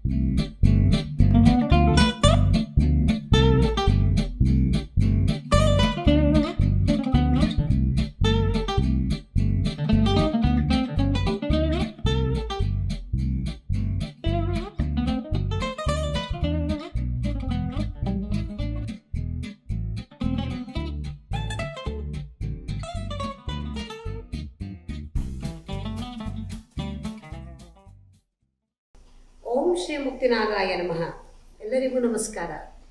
ಓಂ ಶ್ರೀ ಮುಕ್ತಿನಾಗಾಯ ನಮಃ ಎಲ್ಲರಿಗೂ ನಮಸ್ಕಾರ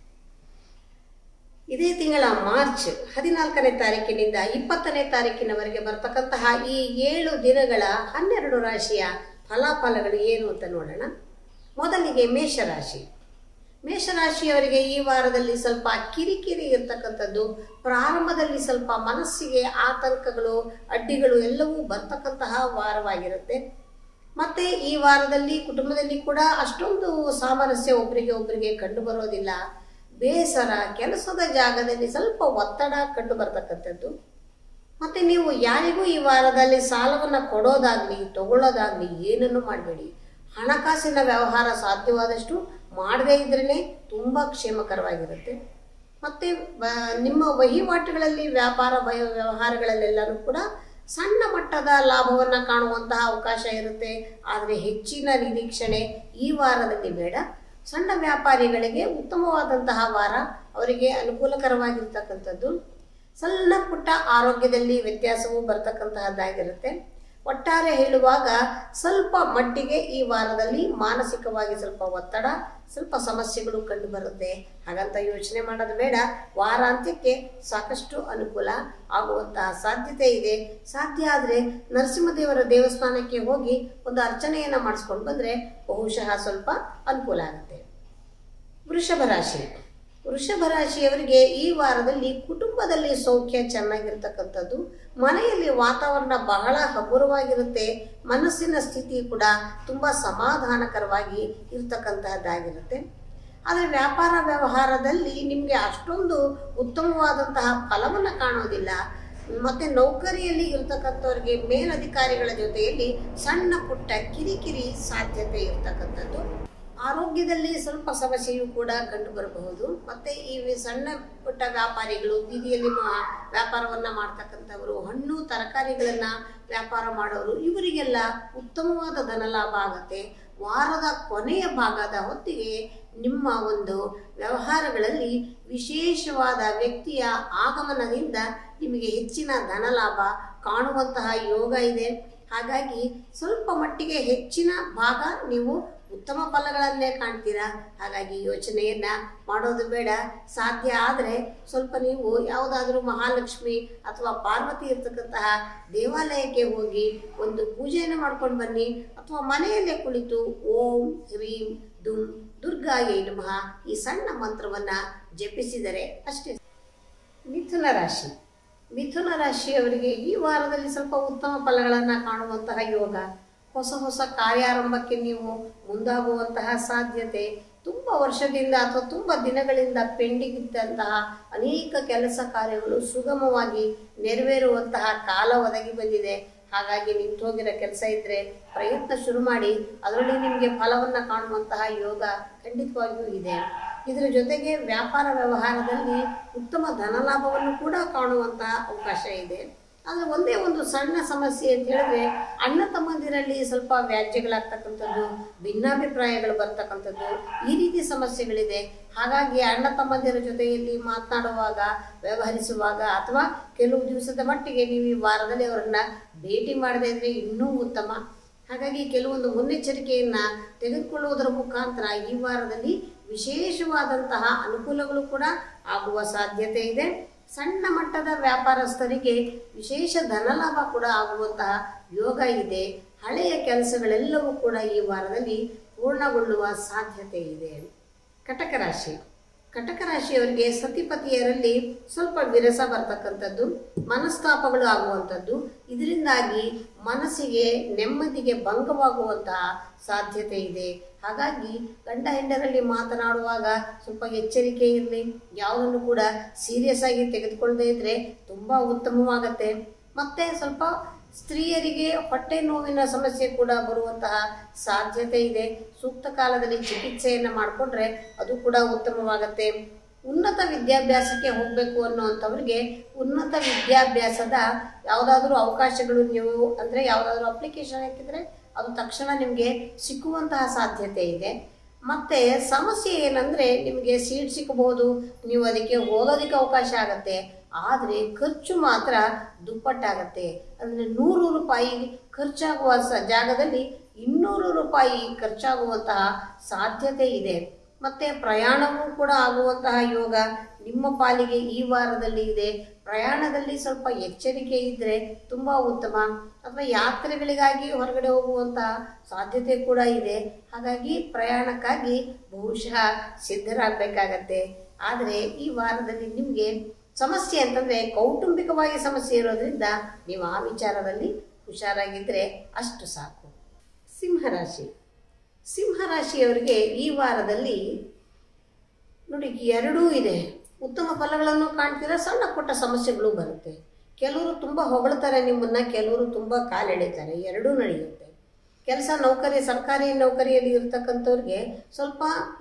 ಇದೇ ತಿಂಗಳ ಮಾರ್ಚ್ ಹದಿನಾಲ್ಕನೇ ತಾರೀಕಿನಿಂದ ಇಪ್ಪತ್ತನೇ ತಾರೀಕಿನವರೆಗೆ ಬರ್ತಕ್ಕಂತಹ ಈ ಏಳು ದಿನಗಳ ಹನ್ನೆರಡು ರಾಶಿಯ ಫಲಾಫಲಗಳು ಏನು ಅಂತ ನೋಡೋಣ ಮೊದಲಿಗೆ ಮೇಷರಾಶಿ ಮೇಷರಾಶಿಯವರಿಗೆ ಈ ವಾರದಲ್ಲಿ ಸ್ವಲ್ಪ ಕಿರಿಕಿರಿ ಇರ್ತಕ್ಕಂಥದ್ದು ಪ್ರಾರಂಭದಲ್ಲಿ ಸ್ವಲ್ಪ ಮನಸ್ಸಿಗೆ ಆತಂಕಗಳು ಅಡ್ಡಿಗಳು ಎಲ್ಲವೂ ಬರ್ತಕ್ಕಂತಹ ವಾರವಾಗಿರುತ್ತೆ ಮತ್ತೆ ಈ ವಾರದಲ್ಲಿ ಕುಟುಂಬದಲ್ಲಿ ಕೂಡ ಅಷ್ಟೊಂದು ಸಾಮರಸ್ಯ ಒಬ್ಬರಿಗೆ ಒಬ್ಬರಿಗೆ ಕಂಡು ಬರೋದಿಲ್ಲ ಬೇಸರ ಕೆಲಸದ ಜಾಗದಲ್ಲಿ ಸ್ವಲ್ಪ ಒತ್ತಡ ಕಂಡು ಬರ್ತಕ್ಕಂಥದ್ದು ಮತ್ತೆ ನೀವು ಯಾರಿಗೂ ಈ ವಾರದಲ್ಲಿ ಸಾಲವನ್ನು ಕೊಡೋದಾಗ್ಲಿ ತಗೊಳ್ಳೋದಾಗ್ಲಿ ಏನನ್ನು ಮಾಡಬೇಡಿ ಹಣಕಾಸಿನ ವ್ಯವಹಾರ ಸಾಧ್ಯವಾದಷ್ಟು ಮಾಡದೇ ಇದ್ರೇ ತುಂಬ ಕ್ಷೇಮಕರವಾಗಿರುತ್ತೆ ಮತ್ತೆ ಬ- ನಿಮ್ಮ ವಹಿವಾಟುಗಳಲ್ಲಿ ವ್ಯಾಪಾರ ವಹ- ವ್ಯವಹಾರಗಳಲ್ಲೆಲ್ಲನೂ ಕೂಡ ಸಣ್ಣ ಮಟ್ಟದ ಲಾಭವನ್ನು ಕಾಣುವಂತಹ ಅವಕಾಶ ಇರುತ್ತೆ ಆದರೆ ಹೆಚ್ಚಿನ ನಿರೀಕ್ಷಣೆ ಈ ವಾರದಲ್ಲಿ ಬೇಡ ಸಣ್ಣ ವ್ಯಾಪಾರಿಗಳಿಗೆ ಉತ್ತಮವಾದಂತಹ ವಾರ ಅವರಿಗೆ ಅನುಕೂಲಕರವಾಗಿರ್ತಕ್ಕಂಥದ್ದು ಸಣ್ಣ ಪುಟ್ಟ ಆರೋಗ್ಯದಲ್ಲಿ ವ್ಯತ್ಯಾಸವು ಬರ್ತಕ್ಕಂತಹದ್ದಾಗಿರುತ್ತೆ ಒಟ್ಟಾರೆ ಹೇಳುವಾಗ ಸ್ವಲ್ಪ ಮಟ್ಟಿಗೆ ಈ ವಾರದಲ್ಲಿ ಮಾನಸಿಕವಾಗಿ ಸ್ವಲ್ಪ ಒತ್ತಡ ಸ್ವಲ್ಪ ಸಮಸ್ಯೆಗಳು ಕಂಡು ಬರುತ್ತೆ ಹಾಗಂತ ಯೋಚನೆ ಮಾಡೋದು ಬೇಡ ವಾರಾಂತ್ಯಕ್ಕೆ ಸಾಕಷ್ಟು ಅನುಕೂಲ ಆಗುವಂತಹ ಸಾಧ್ಯತೆ ಇದೆ ಸಾಧ್ಯ ಆದರೆ ನರಸಿಂಹದೇವರ ದೇವಸ್ಥಾನಕ್ಕೆ ಹೋಗಿ ಒಂದು ಅರ್ಚನೆಯನ್ನು ಮಾಡಿಸ್ಕೊಂಡು ಬಂದರೆ ಬಹುಶಃ ಸ್ವಲ್ಪ ಅನುಕೂಲ ಆಗುತ್ತೆ ವೃಷಭ ರಾಶಿ ವೃಷಭ ರಾಶಿಯವರಿಗೆ ಈ ವಾರದಲ್ಲಿ ಕುಟುಂಬದಲ್ಲಿ ಸೌಖ್ಯ ಚೆನ್ನಾಗಿರ್ತಕ್ಕಂಥದ್ದು ಮನೆಯಲ್ಲಿ ವಾತಾವರಣ ಬಹಳ ಹಗುರವಾಗಿರುತ್ತೆ ಮನಸ್ಸಿನ ಸ್ಥಿತಿ ಕೂಡ ತುಂಬ ಸಮಾಧಾನಕರವಾಗಿ ಇರ್ತಕ್ಕಂತಹದ್ದಾಗಿರುತ್ತೆ ಆದರೆ ವ್ಯಾಪಾರ ವ್ಯವಹಾರದಲ್ಲಿ ನಿಮಗೆ ಅಷ್ಟೊಂದು ಉತ್ತಮವಾದಂತಹ ಫಲವನ್ನು ಕಾಣೋದಿಲ್ಲ ಮತ್ತೆ ನೌಕರಿಯಲ್ಲಿ ಇರ್ತಕ್ಕಂಥವ್ರಿಗೆ ಮೇಲಧಿಕಾರಿಗಳ ಜೊತೆಯಲ್ಲಿ ಸಣ್ಣ ಪುಟ್ಟ ಕಿರಿಕಿರಿ ಸಾಧ್ಯತೆ ಇರ್ತಕ್ಕಂಥದ್ದು ಆರೋಗ್ಯದಲ್ಲಿ ಸ್ವಲ್ಪ ಸಮಸ್ಯೆಯೂ ಕೂಡ ಕಂಡು ಬರಬಹುದು ಮತ್ತೆ ಈ ವಿ- ಸಣ್ಣ ಪುಟ್ಟ ವ್ಯಾಪಾರಿಗಳು ಬೀದಿಯಲ್ಲಿ ಮಾ- ವ್ಯಾಪಾರವನ್ನ ಮಾಡ್ತಕ್ಕಂಥವರು ಹಣ್ಣು ತರಕಾರಿಗಳನ್ನ ವ್ಯಾಪಾರ ಮಾಡೋರು ಇವರಿಗೆಲ್ಲ ಉತ್ತಮವಾದ ಧನಲಾಭ ಆಗತ್ತೆ ವಾರದ ಕೊನೆಯ ಭಾಗದ ಹೊತ್ತಿಗೆ ನಿಮ್ಮ ಒಂದು ವ್ಯವಹಾರಗಳಲ್ಲಿ ವಿಶೇಷವಾದ ವ್ಯಕ್ತಿಯ ಆಗಮನದಿಂದ ನಿಮಗೆ ಹೆಚ್ಚಿನ ಧನಲಾಭ ಕಾಣುವಂತಹ ಯೋಗ ಇದೆ ಹಾಗಾಗಿ ಸ್ವಲ್ಪ ಮಟ್ಟಿಗೆ ಹೆಚ್ಚಿನ ಭಾಗ ನೀವು ಉತ್ತಮ ಫಲಗಳನ್ನೇ ಕಾಣ್ತೀರಾ ಹಾಗಾಗಿ ಯೋಚನೆಯನ್ನ ಮಾಡೋದು ಬೇಡ ಸಾಧ್ಯ ಆದರೆ ಸ್ವಲ್ಪ ನೀವು ಯಾವುದಾದ್ರೂ ಮಹಾಲಕ್ಷ್ಮಿ ಅಥವಾ ಪಾರ್ವತಿ ಇರ್ತಕ್ಕಂತಹ ದೇವಾಲಯಕ್ಕೆ ಹೋಗಿ ಒಂದು ಪೂಜೆಯನ್ನು ಮಾಡ್ಕೊಂಡು ಬನ್ನಿ ಅಥವಾ ಮನೆಯಲ್ಲೇ ಕುಳಿತು ಓಂ ಹ್ರೀಂ ದುಂ ದುರ್ಗಾಯೈ ನಮಃ ಈ ಸಣ್ಣ ಮಂತ್ರವನ್ನ ಜಪಿಸಿದರೆ ಅಷ್ಟೇ ಮಿಥುನ ರಾಶಿ ಮಿಥುನ ರಾಶಿಯವರಿಗೆ ಈ ವಾರದಲ್ಲಿ ಸ್ವಲ್ಪ ಉತ್ತಮ ಫಲಗಳನ್ನು ಕಾಣುವಂತಹ ಯೋಗ ಹೊಸ ಹೊಸ ಕಾರ್ಯಾರಂಭಕ್ಕೆ ನೀವು ಮುಂದಾಗುವಂತಹ ಸಾಧ್ಯತೆ ತುಂಬ ವರ್ಷದಿಂದ ಅಥವಾ ತುಂಬ ದಿನಗಳಿಂದ ಪೆಂಡಿಂಗ್ ಇದ್ದಂತಹ ಅನೇಕ ಕೆಲಸ ಕಾರ್ಯಗಳು ಸುಗಮವಾಗಿ ನೆರವೇರುವಂತಹ ಕಾಲ ಒದಗಿ ಬಂದಿದೆ ಹಾಗಾಗಿ ನಿಂತು ಹೋಗಿರೋ ಕೆಲಸ ಇದ್ದರೆ ಪ್ರಯತ್ನ ಶುರು ಮಾಡಿ ಅದರಲ್ಲಿ ನಿಮಗೆ ಫಲವನ್ನು ಕಾಣುವಂತಹ ಯೋಗ ಖಂಡಿತವಾಗಿಯೂ ಇದೆ ಇದರ ಜೊತೆಗೆ ವ್ಯಾಪಾರ ವ್ಯವಹಾರದಲ್ಲಿ ಉತ್ತಮ ಧನಲಾಭವನ್ನು ಕೂಡ ಕಾಣುವಂತಹ ಅವಕಾಶ ಇದೆ ಆದರೆ ಒಂದೇ ಒಂದು ಸಣ್ಣ ಸಮಸ್ಯೆ ಅಂತ ಹೇಳಿದ್ರೆ ಅಣ್ಣ ತಮ್ಮಂದಿರಲ್ಲಿ ಸ್ವಲ್ಪ ವ್ಯಾಜ್ಯಗಳಾಗ್ತಕ್ಕಂಥದ್ದು ಭಿನ್ನಾಭಿಪ್ರಾಯಗಳು ಬರ್ತಕ್ಕಂಥದ್ದು ಈ ರೀತಿ ಸಮಸ್ಯೆಗಳಿದೆ ಹಾಗಾಗಿ ಅಣ್ಣ ತಮ್ಮಂದಿರ ಜೊತೆಯಲ್ಲಿ ಮಾತನಾಡುವಾಗ ವ್ಯವಹರಿಸುವಾಗ ಅಥವಾ ಕೆಲವು ದಿವಸದ ಮಟ್ಟಿಗೆ ನೀವು ಈ ವಾರದಲ್ಲಿ ಅವರನ್ನ ಭೇಟಿ ಮಾಡದೇ ಇದ್ರೆ ಇನ್ನೂ ಉತ್ತಮ ಹಾಗಾಗಿ ಕೆಲವೊಂದು ಮುನ್ನೆಚ್ಚರಿಕೆಯನ್ನ ತೆಗೆದುಕೊಳ್ಳುವುದರ ಮುಖಾಂತರ ಈ ವಾರದಲ್ಲಿ ವಿಶೇಷವಾದಂತಹ ಅನುಕೂಲಗಳು ಕೂಡ ಆಗುವ ಸಾಧ್ಯತೆ ಇದೆ ಸಣ್ಣ ಮಟ್ಟದ ವ್ಯಾಪಾರಸ್ಥರಿಗೆ ವಿಶೇಷ ಧನಲಾಭ ಕೂಡ ಆಗುವಂತಹ ಯೋಗ ಇದೆ ಹಳೆಯ ಕೆಲಸಗಳೆಲ್ಲವೂ ಕೂಡ ಈ ವಾರದಲ್ಲಿ ಪೂರ್ಣಗೊಳ್ಳುವ ಸಾಧ್ಯತೆ ಇದೆ ಕಟಕ ರಾಶಿ ಕಟಕ ರಾಶಿಯವರಿಗೆ ಸತಿಪತಿಯರಲ್ಲಿ ಸ್ವಲ್ಪ ವಿರಸ ಬರ್ತಕ್ಕಂಥದ್ದು ಮನಸ್ತಾಪಗಳು ಆಗುವಂಥದ್ದು ಇದರಿಂದಾಗಿ ಮನಸ್ಸಿಗೆ ನೆಮ್ಮದಿಗೆ ಭಂಗವಾಗುವಂತಹ ಸಾಧ್ಯತೆ ಇದೆ ಹಾಗಾಗಿ ಗಂಡ ಹೆಂಡರಲ್ಲಿ ಮಾತನಾಡುವಾಗ ಸ್ವಲ್ಪ ಎಚ್ಚರಿಕೆ ಇರಲಿ ಯಾವುದನ್ನು ಕೂಡ ಸೀರಿಯಸ್ ಆಗಿ ತೆಗೆದುಕೊಳ್ಳದೇ ಇದ್ರೆ ತುಂಬ ಉತ್ತಮವಾಗತ್ತೆ ಮತ್ತೆ ಸ್ವಲ್ಪ ಸ್ತ್ರೀಯರಿಗೆ ಹೊಟ್ಟೆ ನೋವಿನ ಸಮಸ್ಯೆ ಕೂಡ ಬರುವಂತಹ ಸಾಧ್ಯತೆ ಇದೆ ಸೂಕ್ತ ಕಾಲದಲ್ಲಿ ಚಿಕಿತ್ಸೆಯನ್ನು ಮಾಡಿಕೊಂಡ್ರೆ ಅದು ಕೂಡ ಉತ್ತಮವಾಗತ್ತೆ ಉನ್ನತ ವಿದ್ಯಾಭ್ಯಾಸಕ್ಕೆ ಹೋಗಬೇಕು ಅನ್ನೋವಂಥವ್ರಿಗೆ ಉನ್ನತ ವಿದ್ಯಾಭ್ಯಾಸದ ಯಾವುದಾದ್ರೂ ಅವಕಾಶಗಳು ನೀವು ಅಂದರೆ ಯಾವುದಾದ್ರೂ ಅಪ್ಲಿಕೇಶನ್ ಹಾಕಿದರೆ ಅದು ತಕ್ಷಣ ನಿಮಗೆ ಸಿಕ್ಕುವಂತಹ ಸಾಧ್ಯತೆ ಇದೆ ಮತ್ತೆ ಸಮಸ್ಯೆ ಏನಂದ್ರೆ ನಿಮಗೆ ಸೀಟ್ ಸಿಕ್ಕಬಹುದು ನೀವು ಅದಕ್ಕೆ ಓದೋದಕ್ಕೆ ಅವಕಾಶ ಆಗತ್ತೆ ಆದರೆ ಖರ್ಚು ಮಾತ್ರ ದುಪ್ಪಟ್ಟಾಗತ್ತೆ ಅಂದರೆ ನೂರು ರೂಪಾಯಿ ಖರ್ಚಾಗುವ ಸ ಜಾಗದಲ್ಲಿ ಇನ್ನೂರು ರೂಪಾಯಿ ಖರ್ಚಾಗುವಂತಹ ಸಾಧ್ಯತೆ ಇದೆ ಮತ್ತೆ ಪ್ರಯಾಣವೂ ಕೂಡ ಆಗುವಂತಹ ಯೋಗ ನಿಮ್ಮ ಪಾಲಿಗೆ ಈ ವಾರದಲ್ಲಿ ಇದೆ ಪ್ರಯಾಣದಲ್ಲಿ ಸ್ವಲ್ಪ ಎಚ್ಚರಿಕೆ ಇದ್ದರೆ ತುಂಬ ಉತ್ತಮ ಅಥವಾ ಯಾತ್ರೆಗಳಿಗಾಗಿ ಹೊರಗಡೆ ಹೋಗುವಂತಹ ಸಾಧ್ಯತೆ ಕೂಡ ಇದೆ ಹಾಗಾಗಿ ಪ್ರಯಾಣಕ್ಕಾಗಿ ಬಹುಶಃ ಸಿದ್ಧರಾಗಬೇಕಾಗತ್ತೆ ಆದರೆ ಈ ವಾರದಲ್ಲಿ ನಿಮಗೆ ಸಮಸ್ಯೆ ಅಂತಂದರೆ ಕೌಟುಂಬಿಕವಾಗಿ ಸಮಸ್ಯೆ ಇರೋದ್ರಿಂದ ನೀವು ಆ ವಿಚಾರದಲ್ಲಿ ಹುಷಾರಾಗಿದ್ದರೆ ಅಷ್ಟು ಸಾಕು ಸಿಂಹರಾಶಿ ಸಿಂಹರಾಶಿಯವರಿಗೆ ಈ ವಾರದಲ್ಲಿ ನೋಡಿ ಎರಡೂ ಇದೆ ಉತ್ತಮ ಫಲಗಳನ್ನು ಕಾಣ್ತೀರಾ ಸಣ್ಣ ಪುಟ್ಟ ಸಮಸ್ಯೆಗಳು ಬರುತ್ತೆ ಕೆಲವರು ತುಂಬ ಹೊಗಳ್ತಾರೆ ನಿಮ್ಮನ್ನ ಕೆಲವರು ತುಂಬ ಕಾಲೆಳಿತಾರೆ ಎರಡೂ ನಡೆಯುತ್ತೆ ಕೆಲಸ ನೌಕರಿ ಸರ್ಕಾರಿ ನೌಕರಿಯಲ್ಲಿ ಇರ್ತಕ್ಕಂಥವ್ರಿಗೆ ಸ್ವಲ್ಪ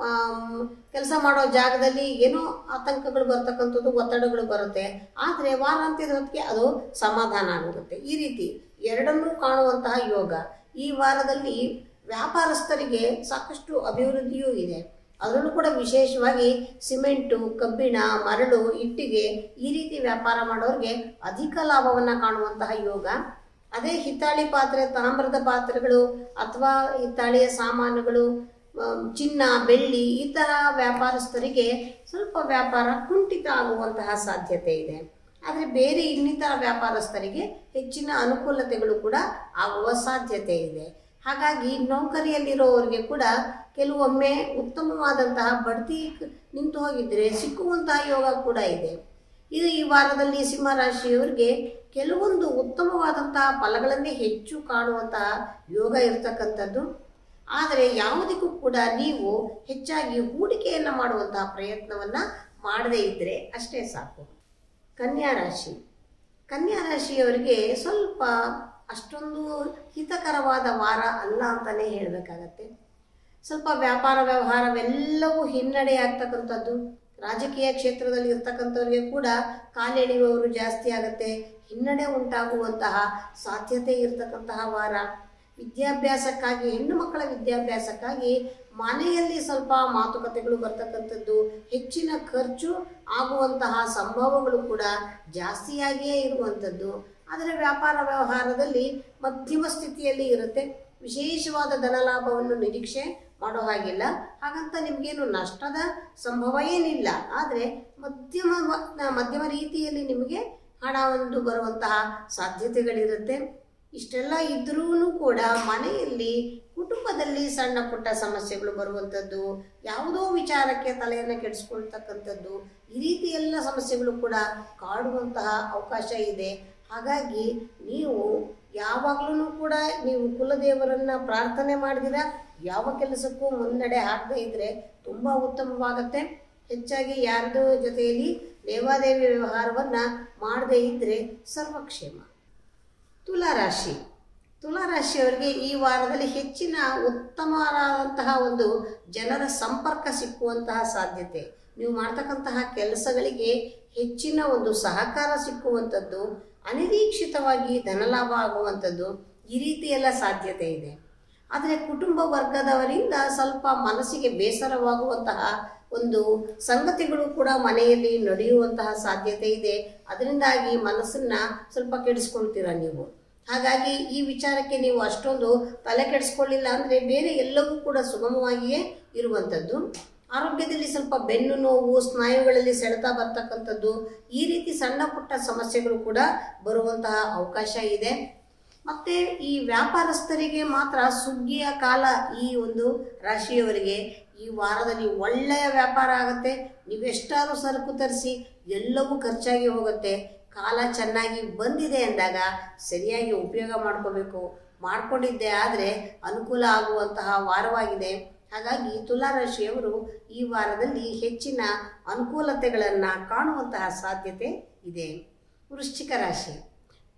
ಕೆಲಸ ಮಾಡೋ ಜಾಗದಲ್ಲಿ ಏನೋ ಆತಂಕಗಳು ಬರ್ತಕ್ಕಂಥದ್ದು ಒತ್ತಡಗಳು ಬರುತ್ತೆ ಆದರೆ ವಾರಾಂತ್ಯದ ಹೊತ್ತಿಗೆ ಅದು ಸಮಾಧಾನ ಆಗುತ್ತೆ ಈ ರೀತಿ ಎರಡನ್ನೂ ಕಾಣುವಂತಹ ಯೋಗ ಈ ವಾರದಲ್ಲಿ ವ್ಯಾಪಾರಸ್ಥರಿಗೆ ಸಾಕಷ್ಟು ಅಭಿವೃದ್ಧಿಯೂ ಇದೆ ಅದರಲ್ಲೂ ಕೂಡ ವಿಶೇಷವಾಗಿ ಸಿಮೆಂಟು ಕಬ್ಬಿಣ ಮರಳು ಇಟ್ಟಿಗೆ ಈ ರೀತಿ ವ್ಯಾಪಾರ ಮಾಡೋರಿಗೆ ಅಧಿಕ ಲಾಭವನ್ನು ಕಾಣುವಂತಹ ಯೋಗ ಅದೇ ಹಿತ್ತಾಳಿ ಪಾತ್ರೆ ತಾಮ್ರದ ಪಾತ್ರೆಗಳು ಅಥವಾ ಹಿತ್ತಾಳಿಯ ಸಾಮಾನುಗಳು ಆಮ್, ಚಿನ್ನ ಬೆಳ್ಳಿ ಈ ಥರ ವ್ಯಾಪಾರಸ್ಥರಿಗೆ ಸ್ವಲ್ಪ ವ್ಯಾಪಾರ ಕುಂಠಿತ ಆಗುವಂತಹ ಸಾಧ್ಯತೆ ಇದೆ ಆದರೆ ಬೇರೆ ಇನ್ನಿತರ ವ್ಯಾಪಾರಸ್ಥರಿಗೆ ಹೆಚ್ಚಿನ ಅನುಕೂಲತೆಗಳು ಕೂಡ ಆಗುವ ಸಾಧ್ಯತೆ ಇದೆ ಹಾಗಾಗಿ ನೌಕರಿಯಲ್ಲಿರೋವರಿಗೆ ಕೂಡ ಕೆಲವೊಮ್ಮೆ ಉತ್ತಮವಾದಂತಹ ಬಡ್ತಿ ಕ- ನಿಂತು ಹೋಗಿದ್ರೆ ಸಿಕ್ಕುವಂತಹ ಯೋಗ ಕೂಡ ಇದೆ ಇದು ಈ ವಾರದಲ್ಲಿ ಸಿಂಹರಾಶಿಯವರಿಗೆ ಕೆಲವೊಂದು ಉತ್ತಮವಾದಂತಹ ಫಲಗಳನ್ನೇ ಹೆಚ್ಚು ಕಾಣುವಂತಹ ಯೋಗ ಇರತಕ್ಕಂಥದ್ದು ಆದರೆ ಯಾವುದಕ್ಕೂ ಕೂಡ ನೀವು ಹೆಚ್ಚಾಗಿ ಹೂಡಿಕೆಯನ್ನು ಮಾಡುವಂತಹ ಪ್ರಯತ್ನವನ್ನು ಮಾಡದೇ ಇದ್ದರೆ ಅಷ್ಟೇ ಸಾಕು ಕನ್ಯಾ ರಾಶಿ ಕನ್ಯಾ ರಾಶಿಯವರಿಗೆ ಸ್ವಲ್ಪ ಅಷ್ಟೊಂದು ಹಿತಕರವಾದ ವಾರ ಅಲ್ಲ ಅಂತಲೇ ಹೇಳಬೇಕಾಗತ್ತೆ ಸ್ವಲ್ಪ ವ್ಯಾಪಾರ ವ್ಯವಹಾರವೆಲ್ಲವೂ ಹಿನ್ನಡೆ ಆಗ್ತಕ್ಕಂಥದ್ದು ರಾಜಕೀಯ ಕ್ಷೇತ್ರದಲ್ಲಿ ಇರ್ತಕ್ಕಂಥವ್ರಿಗೆ ಕೂಡ ಕಾಲೆಳೆಯುವವರು ಜಾಸ್ತಿ ಆಗುತ್ತೆ ಹಿನ್ನಡೆ ಉಂಟಾಗುವಂತಹ ಸಾಧ್ಯತೆ ಇರತಕ್ಕಂತಹ ವಾರ ವಿದ್ಯಾಭ್ಯಾಸಕ್ಕಾಗಿ ಹೆಣ್ಣು ಮಕ್ಕಳ ವಿದ್ಯಾಭ್ಯಾಸಕ್ಕಾಗಿ ಮನೆಯಲ್ಲಿ ಸ್ವಲ್ಪ ಮಾತುಕತೆಗಳು ಬರ್ತಕ್ಕಂಥದ್ದು ಹೆಚ್ಚಿನ ಖರ್ಚು ಆಗುವಂತಹ ಸಂಭವಗಳು ಕೂಡ ಜಾಸ್ತಿಯಾಗಿಯೇ ಇರುವಂಥದ್ದು ಆದರೆ ವ್ಯಾಪಾರ ವ್ಯವಹಾರದಲ್ಲಿ ಮಧ್ಯಮ ಸ್ಥಿತಿಯಲ್ಲಿ ಇರುತ್ತೆ ವಿಶೇಷವಾದ ಧನಲಾಭವನ್ನು ನಿರೀಕ್ಷೆ ಮಾಡೋ ಹಾಗಿಲ್ಲ ಹಾಗಂತ ನಿಮಗೇನು ನಷ್ಟದ ಸಂಭವ ಏನಿಲ್ಲ ಆದರೆ ಮಧ್ಯಮ ಮಧ್ಯಮ ರೀತಿಯಲ್ಲಿ ನಿಮಗೆ ಹಣ ಒಂದು ಬರುವಂತಹ ಸಾಧ್ಯತೆಗಳಿರುತ್ತೆ ಇಷ್ಟೆಲ್ಲ ಇದ್ರೂ ಕೂಡ ಮನೆಯಲ್ಲಿ ಕುಟುಂಬದಲ್ಲಿ ಸಣ್ಣ ಪುಟ್ಟ ಸಮಸ್ಯೆಗಳು ಬರುವಂಥದ್ದು ಯಾವುದೋ ವಿಚಾರಕ್ಕೆ ತಲೆಯನ್ನು ಕೆಡಿಸ್ಕೊಳ್ತಕ್ಕಂಥದ್ದು ಈ ರೀತಿ ಎಲ್ಲ ಸಮಸ್ಯೆಗಳು ಕೂಡ ಕಾಡುವಂತಹ ಅವಕಾಶ ಇದೆ ಹಾಗಾಗಿ ನೀವು ಯಾವಾಗಲೂ ಕೂಡ ನೀವು ಕುಲದೇವರನ್ನ ಪ್ರಾರ್ಥನೆ ಮಾಡಿದಿರ ಯಾವ ಕೆಲಸಕ್ಕೂ ಮುನ್ನಡೆ ಆಗದೇ ಇದ್ರೆ ತುಂಬ ಉತ್ತಮವಾಗತ್ತೆ ಹೆಚ್ಚಾಗಿ ಯಾರದೋ ಜೊತೆಯಲ್ಲಿ ದೇವಾದೇವಿ ವ್ಯವಹಾರವನ್ನು ಮಾಡದೇ ಇದ್ದರೆ ಸರ್ವಕ್ಷೇಮ ತುಲಾರಾಶಿ ತುಲಾರಾಶಿಯವರಿಗೆ ಈ ವಾರದಲ್ಲಿ ಹೆಚ್ಚಿನ ಉತ್ತಮವಾದಂತಹ ಒಂದು ಜನರ ಸಂಪರ್ಕ ಸಿಕ್ಕುವಂತಹ ಸಾಧ್ಯತೆ ನೀವು ಮಾಡ್ತಕ್ಕಂತಹ ಕೆಲಸಗಳಿಗೆ ಹೆಚ್ಚಿನ ಒಂದು ಸಹಕಾರ ಸಿಕ್ಕುವಂಥದ್ದು ಅನಿರೀಕ್ಷಿತವಾಗಿ ಧನಲಾಭ ಆಗುವಂಥದ್ದು ಈ ರೀತಿ ಎಲ್ಲ ಸಾಧ್ಯತೆ ಇದೆ ಆದರೆ ಕುಟುಂಬ ವರ್ಗದವರಿಂದ ಸ್ವಲ್ಪ ಮನಸ್ಸಿಗೆ ಬೇಸರವಾಗುವಂತಹ ಒಂದು ಸಂಗತಿಗಳು ಕೂಡ ಮನೆಯಲ್ಲಿ ನಡೆಯುವಂತಹ ಸಾಧ್ಯತೆ ಇದೆ ಅದರಿಂದಾಗಿ ಮನಸ್ಸನ್ನ ಸ್ವಲ್ಪ ಕೆಡಿಸ್ಕೊಳ್ತೀರ ನೀವು ಹಾಗಾಗಿ ಈ ವಿಚಾರಕ್ಕೆ ನೀವು ಅಷ್ಟೊಂದು ತಲೆ ಕೆಡಿಸ್ಕೊಳ್ಳಿಲ್ಲ ಅಂದರೆ ಬೇರೆ ಎಲ್ಲವೂ ಕೂಡ ಸುಗಮವಾಗಿಯೇ ಇರುವಂಥದ್ದು ಆರೋಗ್ಯದಲ್ಲಿ ಸ್ವಲ್ಪ ಬೆನ್ನು ನೋವು ಸ್ನಾಯುಗಳಲ್ಲಿ ಸೆಳೆತ ಬರ್ತಕ್ಕಂಥದ್ದು ಈ ರೀತಿ ಸಣ್ಣ ಪುಟ್ಟ ಸಮಸ್ಯೆಗಳು ಕೂಡ ಬರುವಂತಹ ಅವಕಾಶ ಇದೆ ಮತ್ತೆ ಈ ವ್ಯಾಪಾರಸ್ಥರಿಗೆ ಮಾತ್ರ ಸುಗ್ಗಿಯ ಕಾಲ ಈ ಒಂದು ರಾಶಿಯವರಿಗೆ ಈ ವಾರದಲ್ಲಿ ಒಳ್ಳೆಯ ವ್ಯಾಪಾರ ಆಗುತ್ತೆ ನೀವೆಷ್ಟಾದ್ರೂ ಸರಕು ತರಿಸಿ ಎಲ್ಲವೂ ಖರ್ಚಾಗಿ ಹೋಗುತ್ತೆ ಕಾಲ ಚೆನ್ನಾಗಿ ಬಂದಿದೆ ಅಂದಾಗ ಸರಿಯಾಗಿ ಉಪಯೋಗ ಮಾಡ್ಕೋಬೇಕು ಮಾಡ್ಕೊಂಡಿದ್ದೆ ಆದರೆ ಅನುಕೂಲ ಆಗುವಂತಹ ವಾರವಾಗಿದೆ ಹಾಗಾಗಿ ತುಲಾರಾಶಿಯವರು ಈ ವಾರದಲ್ಲಿ ಹೆಚ್ಚಿನ ಅನುಕೂಲತೆಗಳನ್ನು ಕಾಣುವಂತಹ ಸಾಧ್ಯತೆ ಇದೆ ವೃಶ್ಚಿಕ ರಾಶಿ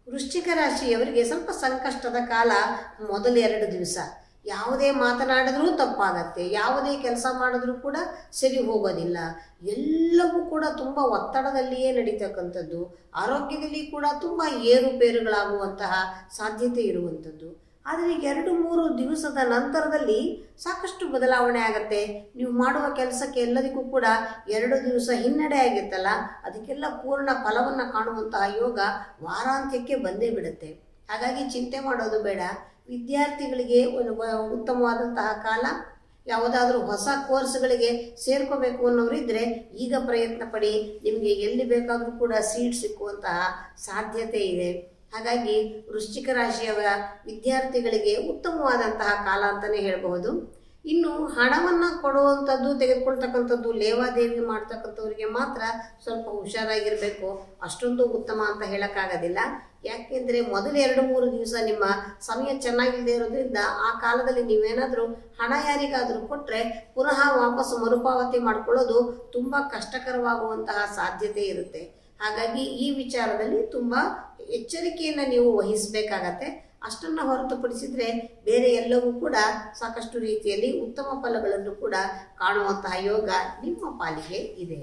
ವೃಶ್ಚಿಕ ರಾಶಿಯವರಿಗೆ ಸ್ವಲ್ಪ ಸಂಕಷ್ಟದ ಕಾಲ ಮೊದಲ ಎರಡು ದಿವಸ ಯಾವುದೇ ಮಾತನಾಡಿದ್ರೂ ತಪ್ಪಾಗತ್ತೆ ಯಾವುದೇ ಕೆಲಸ ಮಾಡಿದ್ರೂ ಕೂಡ ಸರಿ ಹೋಗೋದಿಲ್ಲ ಎಲ್ಲವೂ ಕೂಡ ತುಂಬ ಒತ್ತಡದಲ್ಲಿಯೇ ನಡೀತಕ್ಕಂಥದ್ದು ಆರೋಗ್ಯದಲ್ಲಿ ಕೂಡ ತುಂಬ ಏರುಪೇರುಗಳಾಗುವಂತಹ ಸಾಧ್ಯತೆ ಇರುವಂಥದ್ದು ಆದರೆ ಈಗ ಎರಡು ಮೂರು ದಿವಸದ ನಂತರದಲ್ಲಿ ಸಾಕಷ್ಟು ಬದಲಾವಣೆ ಆಗತ್ತೆ ನೀವು ಮಾಡುವ ಕೆಲಸಕ್ಕೆ ಎಲ್ಲದಕ್ಕೂ ಕೂಡ ಎರಡು ದಿವಸ ಹಿನ್ನಡೆ ಆಗಿತ್ತಲ್ಲ ಅದಕ್ಕೆಲ್ಲ ಪೂರ್ಣ ಫಲವನ್ನು ಕಾಣುವಂತಹ ಯೋಗ ವಾರಾಂತ್ಯಕ್ಕೆ ಬಂದೇ ಬಿಡುತ್ತೆ ಹಾಗಾಗಿ ಚಿಂತೆ ಮಾಡೋದು ಬೇಡ ವಿದ್ಯಾರ್ಥಿಗಳಿಗೆ ಒಂದು ವ- ಉತ್ತಮವಾದಂತಹ ಕಾಲ ಯಾವುದಾದ್ರೂ ಹೊಸ ಕೋರ್ಸ್ಗಳಿಗೆ ಸೇರ್ಕೋಬೇಕು ಅನ್ನೋರಿದ್ರೆ ಈಗ ಪ್ರಯತ್ನ ಪಡಿ ನಿಮಗೆ ಎಲ್ಲಿ ಬೇಕಾದರೂ ಕೂಡ ಸೀಟ್ ಸಿಕ್ಕುವಂತಹ ಸಾಧ್ಯತೆ ಇದೆ ಹಾಗಾಗಿ ವೃಶ್ಚಿಕ ರಾಶಿಯವರ ವಿದ್ಯಾರ್ಥಿಗಳಿಗೆ ಉತ್ತಮವಾದಂತಹ ಕಾಲ ಅಂತಲೇ ಹೇಳಬಹುದು ಇನ್ನು ಹಣವನ್ನು ಕೊಡುವಂಥದ್ದು ತೆಗೆದುಕೊಳ್ತಕ್ಕಂಥದ್ದು ಲೇವಾದೇವಿ ಮಾಡ್ತಕ್ಕಂಥವ್ರಿಗೆ ಮಾತ್ರ ಸ್ವಲ್ಪ ಹುಷಾರಾಗಿರಬೇಕು ಅಷ್ಟೊಂದು ಉತ್ತಮ ಅಂತ ಹೇಳೋಕ್ಕಾಗೋದಿಲ್ಲ ಯಾಕೆಂದರೆ ಮೊದಲ ಎರಡು ಮೂರು ದಿವಸ ನಿಮ್ಮ ಸಮಯ ಚೆನ್ನಾಗಿಲ್ಲದೆ ಇರೋದ್ರಿಂದ ಆ ಕಾಲದಲ್ಲಿ ನೀವೇನಾದರೂ ಹಣ ಯಾರಿಗಾದರೂ ಕೊಟ್ಟರೆ ಪುನಃ ವಾಪಸ್ ಮರುಪಾವತಿ ಮಾಡ್ಕೊಳ್ಳೋದು ತುಂಬ ಕಷ್ಟಕರವಾಗುವಂತಹ ಸಾಧ್ಯತೆ ಇರುತ್ತೆ ಹಾಗಾಗಿ ಈ ವಿಚಾರದಲ್ಲಿ ತುಂಬ ಎಚ್ಚರಿಕೆಯನ್ನು ನೀವು ವಹಿಸಬೇಕಾಗತ್ತೆ ಅಷ್ಟನ್ನು ಹೊರತುಪಡಿಸಿದರೆ ಬೇರೆ ಎಲ್ಲವೂ ಕೂಡ ಸಾಕಷ್ಟು ರೀತಿಯಲ್ಲಿ ಉತ್ತಮ ಫಲಗಳನ್ನು ಕೂಡ ಕಾಣುವಂತಹ ಯೋಗ ನಿಮ್ಮ ಪಾಲಿಗೆ ಇದೆ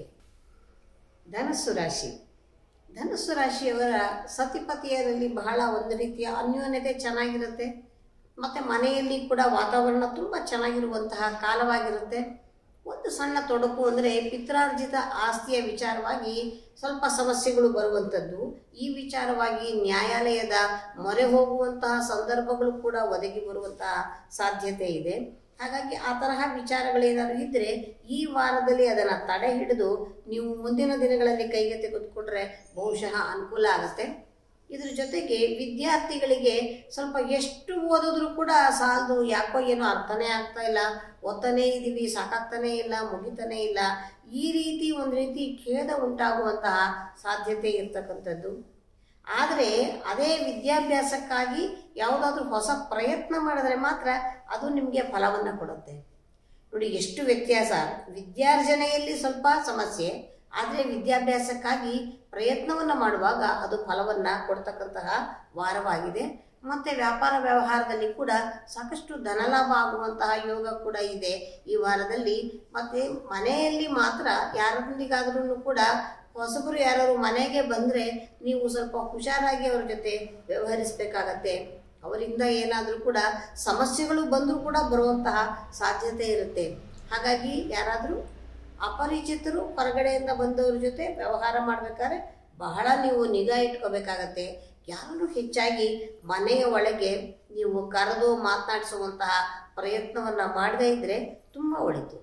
ಧನಸ್ಸು ರಾಶಿ ಧನಸ್ಸು ರಾಶಿಯವರ ಸತಿಪತಿಯರಲ್ಲಿ ಬಹಳ ಒಂದು ರೀತಿಯ ಅನ್ಯೋನ್ಯತೆ ಚೆನ್ನಾಗಿರುತ್ತೆ ಮತ್ತು ಮನೆಯಲ್ಲಿ ಕೂಡ ವಾತಾವರಣ ತುಂಬ ಚೆನ್ನಾಗಿರುವಂತಹ ಕಾಲವಾಗಿರುತ್ತೆ ಒಂದು ಸಣ್ಣ ತೊಡಕು ಅಂದರೆ ಪಿತ್ರಾರ್ಜಿತ ಆಸ್ತಿಯ ವಿಚಾರವಾಗಿ ಸ್ವಲ್ಪ ಸಮಸ್ಯೆಗಳು ಬರುವಂಥದ್ದು ಈ ವಿಚಾರವಾಗಿ ನ್ಯಾಯಾಲಯದ ಮೊರೆ ಹೋಗುವಂತಹ ಸಂದರ್ಭಗಳು ಕೂಡ ಒದಗಿ ಬರುವಂತಹ ಸಾಧ್ಯತೆ ಇದೆ ಹಾಗಾಗಿ ಆ ತರಹ ವಿಚಾರಗಳೇನಾದ್ರು ಇದ್ದರೆ ಈ ವಾರದಲ್ಲಿ ಅದನ್ನು ತಡೆ ಹಿಡಿದು ನೀವು ಮುಂದಿನ ದಿನಗಳಲ್ಲಿ ಕೈಗೆ ತೆಗೆದುಕೊಂಡ್ರೆ ಬಹುಶಃ ಅನುಕೂಲ ಆಗುತ್ತೆ ಇದ್ರ ಜೊತೆಗೆ ವಿದ್ಯಾರ್ಥಿಗಳಿಗೆ ಸ್ವಲ್ಪ ಎಷ್ಟು ಓದಿದ್ರು ಕೂಡ ಸಾಲದು ಯಾಕೋ ಏನೋ ಅರ್ಥನೇ ಆಗ್ತಾ ಇಲ್ಲ ಓದ್ತಾನೇ ಇದ್ದೀವಿ ಸಾಕಾಗ್ತಾನೇ ಇಲ್ಲ ಮುಗಿತಾನೇ ಇಲ್ಲ ಈ ರೀತಿ ಒಂದು ರೀತಿ ಖೇದ ಉಂಟಾಗುವಂತಹ ಸಾಧ್ಯತೆ ಇರ್ತಕ್ಕಂಥದ್ದು ಆದರೆ ಅದೇ ವಿದ್ಯಾಭ್ಯಾಸಕ್ಕಾಗಿ ಯಾವುದಾದ್ರೂ ಹೊಸ ಪ್ರಯತ್ನ ಮಾಡಿದ್ರೆ ಮಾತ್ರ ಅದು ನಿಮಗೆ ಫಲವನ್ನು ಕೊಡುತ್ತೆ ನೋಡಿ ಎಷ್ಟು ವ್ಯತ್ಯಾಸ ವಿದ್ಯಾರ್ಜನೆಯಲ್ಲಿ ಸ್ವಲ್ಪ ಸಮಸ್ಯೆ ಆದರೆ ವಿದ್ಯಾಭ್ಯಾಸಕ್ಕಾಗಿ ಪ್ರಯತ್ನವನ್ನು ಮಾಡುವಾಗ ಅದು ಫಲವನ್ನು ಕೊಡ್ತಕ್ಕಂತಹ ವಾರವಾಗಿದೆ ಮತ್ತು ವ್ಯಾಪಾರ ವ್ಯವಹಾರದಲ್ಲಿ ಕೂಡ ಸಾಕಷ್ಟು ಧನಲಾಭ ಆಗುವಂತಹ ಯೋಗ ಕೂಡ ಇದೆ ಈ ವಾರದಲ್ಲಿ ಮತ್ತು ಮನೆಯಲ್ಲಿ ಮಾತ್ರ ಯಾರೊಂದಿಗಾದ್ರೂ ಕೂಡ ಹೊಸಬರು ಯಾರು ಮನೆಗೆ ಬಂದರೆ ನೀವು ಸ್ವಲ್ಪ ಹುಷಾರಾಗಿ ಅವ್ರ ಜೊತೆ ವ್ಯವಹರಿಸಬೇಕಾಗತ್ತೆ ಅವರಿಂದ ಏನಾದರೂ ಕೂಡ ಸಮಸ್ಯೆಗಳು ಬಂದರೂ ಕೂಡ ಬರುವಂತಹ ಸಾಧ್ಯತೆ ಇರುತ್ತೆ ಹಾಗಾಗಿ ಯಾರಾದರೂ ಅಪರಿಚಿತರು ಹೊರಗಡೆಯಿಂದ ಬಂದವ್ರ ಜೊತೆ ವ್ಯವಹಾರ ಮಾಡಬೇಕಾದ್ರೆ ಬಹಳ ನೀವು ನಿಗಾ ಇಟ್ಕೋಬೇಕಾಗತ್ತೆ ಯಾರನ್ನು ಹೆಚ್ಚಾಗಿ ಮನೆಯ ಒಳಗೆ ನೀವು ಕರೆದು ಮಾತನಾಡಿಸುವಂತಹ ಪ್ರಯತ್ನವನ್ನು ಮಾಡದೇ ಇದ್ದರೆ ತುಂಬ ಒಳಿತು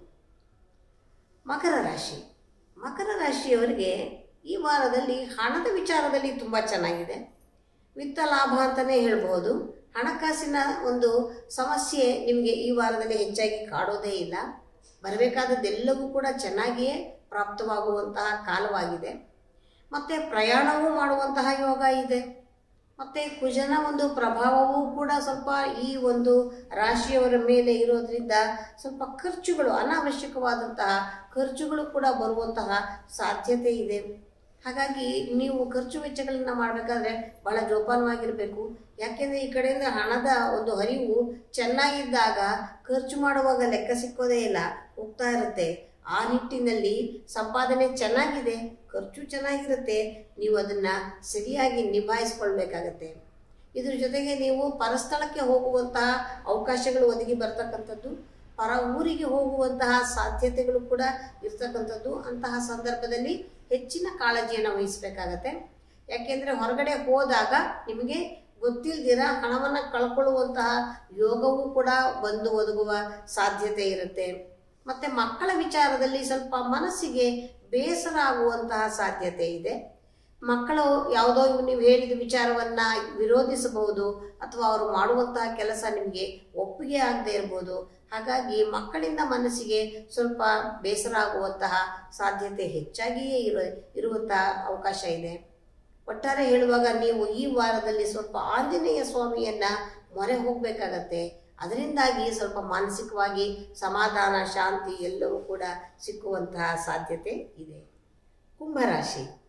ಮಕರ ರಾಶಿ ಮಕರ ರಾಶಿಯವರಿಗೆ ಈ ವಾರದಲ್ಲಿ ಹಣದ ವಿಚಾರದಲ್ಲಿ ತುಂಬ ಚೆನ್ನಾಗಿದೆ ವಿತ್ತ ಲಾಭ ಅಂತಲೇ ಹೇಳ್ಬೋದು ಹಣಕಾಸಿನ ಒಂದು ಸಮಸ್ಯೆ ನಿಮಗೆ ಈ ವಾರದಲ್ಲಿ ಹೆಚ್ಚಾಗಿ ಕಾಡೋದೇ ಇಲ್ಲ ಬರಬೇಕಾದದ್ದೆಲ್ಲವೂ ಕೂಡ ಚೆನ್ನಾಗಿಯೇ ಪ್ರಾಪ್ತವಾಗುವಂತಹ ಕಾಲವಾಗಿದೆ ಮತ್ತು ಪ್ರಯಾಣವೂ ಮಾಡುವಂತಹ ಯೋಗ ಇದೆ ಮತ್ತು ಕುಜನ ಒಂದು ಪ್ರಭಾವವೂ ಕೂಡ ಸ್ವಲ್ಪ ಈ ಒಂದು ರಾಶಿಯವರ ಮೇಲೆ ಇರೋದ್ರಿಂದ ಸ್ವಲ್ಪ ಖರ್ಚುಗಳು ಅನಾವಶ್ಯಕವಾದಂತಹ ಖರ್ಚುಗಳು ಕೂಡ ಬರುವಂತಹ ಸಾಧ್ಯತೆ ಇದೆ ಹಾಗಾಗಿ ನೀವು ಖರ್ಚು ವೆಚ್ಚಗಳನ್ನು ಮಾಡಬೇಕಾದ್ರೆ ಬಹಳ ಜೋಪಾನವಾಗಿರಬೇಕು ಯಾಕೆಂದರೆ ಈ ಕಡೆಯಿಂದ ಹಣದ ಒಂದು ಹರಿವು ಚೆನ್ನಾಗಿದ್ದಾಗ ಖರ್ಚು ಮಾಡುವಾಗ ಲೆಕ್ಕ ಸಿಕ್ಕೋದೇ ಇಲ್ಲ ಹೋಗ್ತಾ ಇರುತ್ತೆ ಆ ನಿಟ್ಟಿನಲ್ಲಿ ಸಂಪಾದನೆ ಚೆನ್ನಾಗಿದೆ ಖರ್ಚು ಚೆನ್ನಾಗಿರುತ್ತೆ ನೀವು ಅದನ್ನು ಸರಿಯಾಗಿ ನಿಭಾಯಿಸ್ಕೊಳ್ಬೇಕಾಗತ್ತೆ ಇದ್ರ ಜೊತೆಗೆ ನೀವು ಪರಸ್ಥಳಕ್ಕೆ ಹೋಗುವಂತಹ ಅವಕಾಶಗಳು ಒದಗಿ ಬರ್ತಕ್ಕಂಥದ್ದು ಪರ ಊರಿಗೆ ಹೋಗುವಂತಹ ಸಾಧ್ಯತೆಗಳು ಕೂಡ ಇರ್ತಕ್ಕಂಥದ್ದು ಅಂತಹ ಸಂದರ್ಭದಲ್ಲಿ ಹೆಚ್ಚಿನ ಕಾಳಜಿಯನ್ನು ವಹಿಸಬೇಕಾಗತ್ತೆ ಯಾಕೆಂದರೆ ಹೊರಗಡೆ ಹೋದಾಗ ನಿಮಗೆ ಗೊತ್ತಿಲ್ದಿರ ಹಣವನ್ನು ಕಳ್ಕೊಳ್ಳುವಂತಹ ಯೋಗವೂ ಕೂಡ ಬಂದು ಒದಗುವ ಸಾಧ್ಯತೆ ಇರುತ್ತೆ ಮತ್ತು ಮಕ್ಕಳ ವಿಚಾರದಲ್ಲಿ ಸ್ವಲ್ಪ ಮನಸ್ಸಿಗೆ ಬೇಸರ ಆಗುವಂತಹ ಸಾಧ್ಯತೆ ಇದೆ ಮಕ್ಕಳು ಯಾವುದೋ ನೀವು ಹೇಳಿದ ವಿಚಾರವನ್ನು ವಿರೋಧಿಸಬಹುದು ಅಥವಾ ಅವರು ಮಾಡುವಂತಹ ಕೆಲಸ ನಿಮಗೆ ಒಪ್ಪಿಗೆ ಆಗದೆ ಇರ್ಬೋದು ಹಾಗಾಗಿ ಮಕ್ಕಳಿಂದ ಮನಸ್ಸಿಗೆ ಸ್ವಲ್ಪ ಬೇಸರ ಆಗುವಂತಹ ಸಾಧ್ಯತೆ ಹೆಚ್ಚಾಗಿಯೇ ಇರೋ ಇರುವಂತಹ ಅವಕಾಶ ಇದೆ ಒಟ್ಟಾರೆ ಹೇಳುವಾಗ ನೀವು ಈ ವಾರದಲ್ಲಿ ಸ್ವಲ್ಪ ಆಂಜನೇಯ ಸ್ವಾಮಿಯನ್ನ ಮೊರೆ ಹೋಗಬೇಕಾಗತ್ತೆ ಅದರಿಂದಾಗಿ ಸ್ವಲ್ಪ ಮಾನಸಿಕವಾಗಿ ಸಮಾಧಾನ ಶಾಂತಿ ಎಲ್ಲವೂ ಕೂಡ ಸಿಕ್ಕುವಂತಹ ಸಾಧ್ಯತೆ ಇದೆ ಕುಂಭರಾಶಿ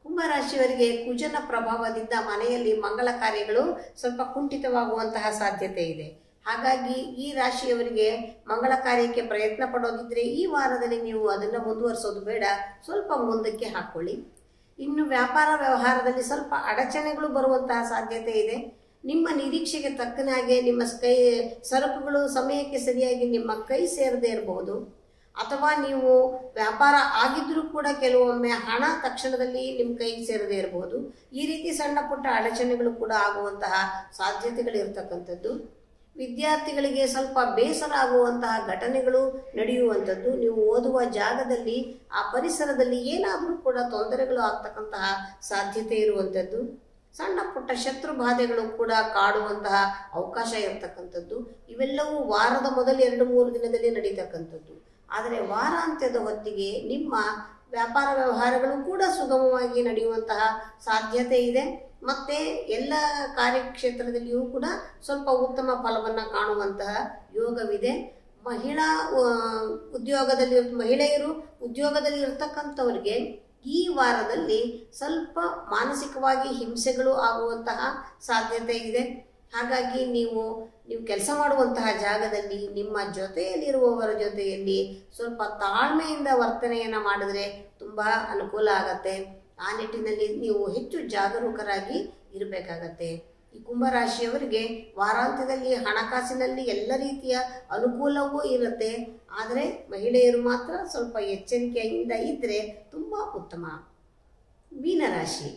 ಕುಂಭರಾಶಿಯವರಿಗೆ ಕುಜನ ಪ್ರಭಾವದಿಂದ ಮನೆಯಲ್ಲಿ ಮಂಗಳ ಕಾರ್ಯಗಳು ಸ್ವಲ್ಪ ಕುಂಠಿತವಾಗುವಂತಹ ಸಾಧ್ಯತೆ ಇದೆ ಹಾಗಾಗಿ ಈ ರಾಶಿಯವರಿಗೆ ಮಂಗಳ ಕಾರ್ಯಕ್ಕೆ ಪ್ರಯತ್ನ ಪಡೋದಿದ್ರೆ ಈ ವಾರದಲ್ಲಿ ನೀವು ಅದನ್ನು ಮುಂದುವರಿಸೋದು ಬೇಡ ಸ್ವಲ್ಪ ಮುಂದಕ್ಕೆ ಹಾಕೊಳ್ಳಿ ಇನ್ನು ವ್ಯಾಪಾರ ವ್ಯವಹಾರದಲ್ಲಿ ಸ್ವಲ್ಪ ಅಡಚಣೆಗಳು ಬರುವಂತಹ ಸಾಧ್ಯತೆ ಇದೆ ನಿಮ್ಮ ನಿರೀಕ್ಷೆಗೆ ತಕ್ಕನ ಹಾಗೆ ನಿಮ್ಮ ಕೈ ಸರಕುಗಳು ಸಮಯಕ್ಕೆ ಸರಿಯಾಗಿ ನಿಮ್ಮ ಕೈ ಸೇರದೇ ಇರಬಹುದು ಅಥವಾ ನೀವು ವ್ಯಾಪಾರ ಆಗಿದ್ರೂ ಕೂಡ ಕೆಲವೊಮ್ಮೆ ಹಣ ತಕ್ಷಣದಲ್ಲಿ ನಿಮ್ಮ ಕೈಗೆ ಸೇರದೇ ಇರಬಹುದು ಈ ರೀತಿ ಸಣ್ಣ ಪುಟ್ಟ ಅಡಚಣೆಗಳು ಕೂಡ ಆಗುವಂತಹ ಸಾಧ್ಯತೆಗಳಿರ್ತಕ್ಕಂಥದ್ದು ವಿದ್ಯಾರ್ಥಿಗಳಿಗೆ ಸ್ವಲ್ಪ ಬೇಸರ ಆಗುವಂತಹ ಘಟನೆಗಳು ನಡೆಯುವಂಥದ್ದು ನೀವು ಓದುವ ಜಾಗದಲ್ಲಿ ಆ ಪರಿಸರದಲ್ಲಿ ಏನಾದರೂ ಕೂಡ ತೊಂದರೆಗಳು ಆಗ್ತಕ್ಕಂತಹ ಸಾಧ್ಯತೆ ಇರುವಂಥದ್ದು ಸಣ್ಣ ಪುಟ್ಟ ಶತ್ರು ಬಾಧೆಗಳು ಕೂಡ ಕಾಡುವಂತಹ ಅವಕಾಶ ಇರತಕ್ಕಂಥದ್ದು ಇವೆಲ್ಲವೂ ವಾರದ ಮೊದಲ ಎರಡು ಮೂರು ದಿನದಲ್ಲಿ ನಡೀತಕ್ಕಂಥದ್ದು ಆದರೆ ವಾರಾಂತ್ಯದ ಹೊತ್ತಿಗೆ ನಿಮ್ಮ ವ್ಯಾಪಾರ ವ್ಯವಹಾರಗಳು ಕೂಡ ಸುಗಮವಾಗಿ ನಡೆಯುವಂತಹ ಸಾಧ್ಯತೆ ಇದೆ ಮತ್ತೆ ಎಲ್ಲ ಕಾರ್ಯಕ್ಷೇತ್ರದಲ್ಲಿಯೂ ಕೂಡ ಸ್ವಲ್ಪ ಉತ್ತಮ ಫಲವನ್ನು ಕಾಣುವಂತಹ ಯೋಗವಿದೆ ಮಹಿಳಾ ಆ, ಉದ್ಯೋಗದಲ್ಲಿ ಮಹಿಳೆಯರು ಉದ್ಯೋಗದಲ್ಲಿ ಇರ್ತಕ್ಕಂಥವ್ರಿಗೆ ಈ ವಾರದಲ್ಲಿ ಸ್ವಲ್ಪ ಮಾನಸಿಕವಾಗಿ ಹಿಂಸೆಗಳು ಆಗುವಂತಹ ಸಾಧ್ಯತೆ ಇದೆ ಹಾಗಾಗಿ ನೀವು ನೀವು ಕೆಲಸ ಮಾಡುವಂತಹ ಜಾಗದಲ್ಲಿ ನಿಮ್ಮ ಜೊತೆಯಲ್ಲಿರುವವರ ಜೊತೆಯಲ್ಲಿ ಸ್ವಲ್ಪ ತಾಳ್ಮೆಯಿಂದ ವರ್ತನೆಯನ್ನು ಮಾಡಿದ್ರೆ ತುಂಬ ಅನುಕೂಲ ಆಗತ್ತೆ ಆ ನಿಟ್ಟಿನಲ್ಲಿ ನೀವು ಹೆಚ್ಚು ಜಾಗರೂಕರಾಗಿ ಇರಬೇಕಾಗತ್ತೆ ಈ ಕುಂಭರಾಶಿಯವರಿಗೆ ವಾರಾಂತ್ಯದಲ್ಲಿ ಹಣಕಾಸಿನಲ್ಲಿ ಎಲ್ಲ ರೀತಿಯ ಅನುಕೂಲವೂ ಇರುತ್ತೆ ಆದರೆ ಮಹಿಳೆಯರು ಮಾತ್ರ ಸ್ವಲ್ಪ ಎಚ್ಚರಿಕೆಯಿಂದ ಇದ್ದರೆ ತುಂಬ ಉತ್ತಮ ಮೀನರಾಶಿ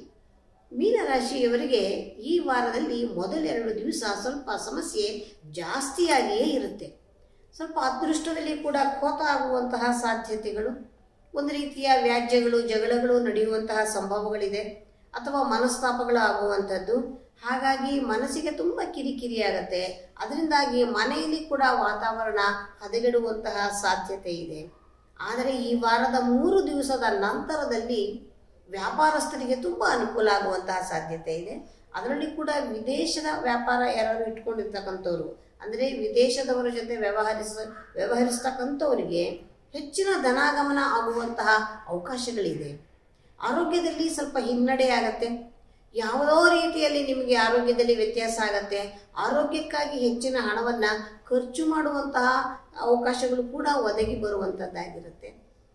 ಮೀನರಾಶಿಯವರಿಗೆ ಈ ವಾರದಲ್ಲಿ ಮೊದಲೆರಡು ದಿವಸ ಸ್ವಲ್ಪ ಸಮಸ್ಯೆ ಜಾಸ್ತಿಯಾಗಿಯೇ ಇರುತ್ತೆ ಸ್ವಲ್ಪ ಅದೃಷ್ಟದಲ್ಲಿ ಕೂಡ ಖೋತ ಆಗುವಂತಹ ಸಾಧ್ಯತೆಗಳು ಒಂದು ರೀತಿಯ ವ್ಯಾಜ್ಯಗಳು ಜಗಳಗಳು ನಡೆಯುವಂತಹ ಸಂಭವಗಳಿದೆ ಅಥವಾ ಮನಸ್ತಾಪಗಳು ಆಗುವಂಥದ್ದು ಹಾಗಾಗಿ ಮನಸ್ಸಿಗೆ ತುಂಬ ಕಿರಿಕಿರಿ ಆಗತ್ತೆ ಅದರಿಂದಾಗಿ ಮನೆಯಲ್ಲಿ ಕೂಡ ವಾತಾವರಣ ಹದಗೆಡುವಂತಹ ಸಾಧ್ಯತೆ ಇದೆ ಆದರೆ ಈ ವಾರದ ಮೂರು ದಿವಸದ ನಂತರದಲ್ಲಿ ವ್ಯಾಪಾರಸ್ಥರಿಗೆ ತುಂಬ ಅನುಕೂಲ ಆಗುವಂತಹ ಸಾಧ್ಯತೆ ಇದೆ ಅದರಲ್ಲಿ ಕೂಡ ವಿದೇಶದ ವ್ಯಾಪಾರ ಯಾರು ಇಟ್ಕೊಂಡಿರ್ತಕ್ಕಂಥವ್ರು ಅಂದರೆ ವಿದೇಶದವರ ಜೊತೆ ವ್ಯವಹರಿಸ ವ್ಯವಹರಿಸ್ತಕ್ಕಂಥವರಿಗೆ ಹೆಚ್ಚಿನ ಧನಾಗಮನ ಆಗುವಂತಹ ಅವಕಾಶಗಳಿದೆ ಆರೋಗ್ಯದಲ್ಲಿ ಸ್ವಲ್ಪ ಹಿನ್ನಡೆ ಆಗತ್ತೆ ಯಾವುದೋ ರೀತಿಯಲ್ಲಿ ನಿಮಗೆ ಆರೋಗ್ಯದಲ್ಲಿ ವ್ಯತ್ಯಾಸ ಆಗತ್ತೆ ಆರೋಗ್ಯಕ್ಕಾಗಿ ಹೆಚ್ಚಿನ ಹಣವನ್ನು ಖರ್ಚು ಮಾಡುವಂತಹ ಅವಕಾಶಗಳು ಕೂಡ ಒದಗಿ ಬರುವಂಥದ್ದಾಗಿರುತ್ತೆ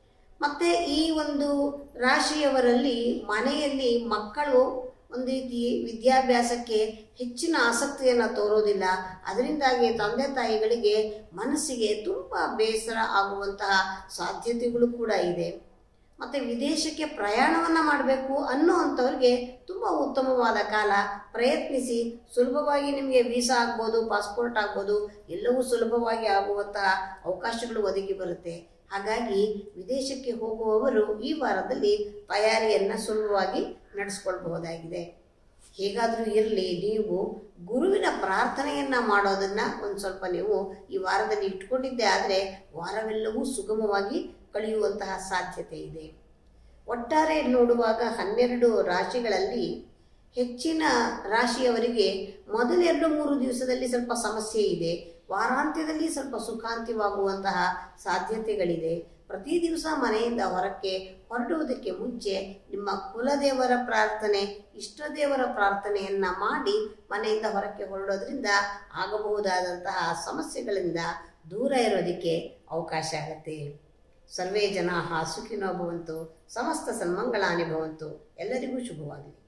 ಮತ್ತೆ ಈ ಒಂದು ರಾಶಿಯವರಲ್ಲಿ ಮನೆಯಲ್ಲಿ ಮಕ್ಕಳು ಒಂದು ರೀತಿ ವಿದ್ಯಾಭ್ಯಾಸಕ್ಕೆ ಹೆಚ್ಚಿನ ಆಸಕ್ತಿಯನ್ನು ತೋರೋದಿಲ್ಲ ಅದರಿಂದಾಗಿ ತಂದೆ ತಾಯಿಗಳಿಗೆ ಮನಸ್ಸಿಗೆ ತುಂಬ ಬೇಸರ ಆಗುವಂತಹ ಸಾಧ್ಯತೆಗಳು ಕೂಡ ಇದೆ ಮತ್ತು ವಿದೇಶಕ್ಕೆ ಪ್ರಯಾಣವನ್ನು ಮಾಡಬೇಕು ಅನ್ನೋವಂಥವ್ರಿಗೆ ತುಂಬ ಉತ್ತಮವಾದ ಕಾಲ ಪ್ರಯತ್ನಿಸಿ ಸುಲಭವಾಗಿ ನಿಮಗೆ ವೀಸಾ ಆಗ್ಬೋದು ಪಾಸ್ಪೋರ್ಟ್ ಆಗ್ಬೋದು ಎಲ್ಲವೂ ಸುಲಭವಾಗಿ ಆಗುವಂತಹ ಅವಕಾಶಗಳು ಒದಗಿ ಬರುತ್ತೆ ಹಾಗಾಗಿ ವಿದೇಶಕ್ಕೆ ಹೋಗುವವರು ಈ ವಾರದಲ್ಲಿ ತಯಾರಿಯನ್ನು ಸುಲಭವಾಗಿ ನಡೆಸ್ಕೊಳ್ಬಹುದಾಗಿದೆ ಹೇಗಾದರೂ ಇರಲಿ ನೀವು ಗುರುವಿನ ಪ್ರಾರ್ಥನೆಯನ್ನು ಮಾಡೋದನ್ನು ಒಂದು ಸ್ವಲ್ಪ ನೀವು ಈ ವಾರದಲ್ಲಿ ಇಟ್ಕೊಂಡಿದ್ದೆ ಆದರೆ ವಾರವೆಲ್ಲವೂ ಸುಗಮವಾಗಿ ಕಳೆಯುವಂತಹ ಸಾಧ್ಯತೆ ಇದೆ ಒಟ್ಟಾರೆ ನೋಡುವಾಗ ಹನ್ನೆರಡು ರಾಶಿಗಳಲ್ಲಿ ಹೆಚ್ಚಿನ ರಾಶಿಯವರಿಗೆ ಮೊದಲೆರಡು ಮೂರು ದಿವಸದಲ್ಲಿ ಸ್ವಲ್ಪ ಸಮಸ್ಯೆ ಇದೆ ವಾರಾಂತ್ಯದಲ್ಲಿ ಸ್ವಲ್ಪ ಸುಖಾಂತ್ಯವಾಗುವಂತಹ ಸಾಧ್ಯತೆಗಳಿದೆ ಪ್ರತಿ ದಿವಸ ಮನೆಯಿಂದ ಹೊರಕ್ಕೆ ಹೊರಡುವುದಕ್ಕೆ ಮುಂಚೆ ನಿಮ್ಮ ಕುಲದೇವರ ಪ್ರಾರ್ಥನೆ ಇಷ್ಟದೇವರ ಪ್ರಾರ್ಥನೆಯನ್ನ ಮಾಡಿ ಮನೆಯಿಂದ ಹೊರಕ್ಕೆ ಹೊರಡೋದ್ರಿಂದ ಆಗಬಹುದಾದಂತಹ ಸಮಸ್ಯೆಗಳಿಂದ ದೂರ ಇರೋದಕ್ಕೆ ಅವಕಾಶ ಆಗತ್ತೆ ಸರ್ವೇ ಜನ ಸುಖಿನೋ ಭವಂತು ಸಮಸ್ತ ಸನ್ಮಂಗಳಾನಿ ಭವಂತು ಎಲ್ಲರಿಗೂ ಶುಭವಾಗಲಿ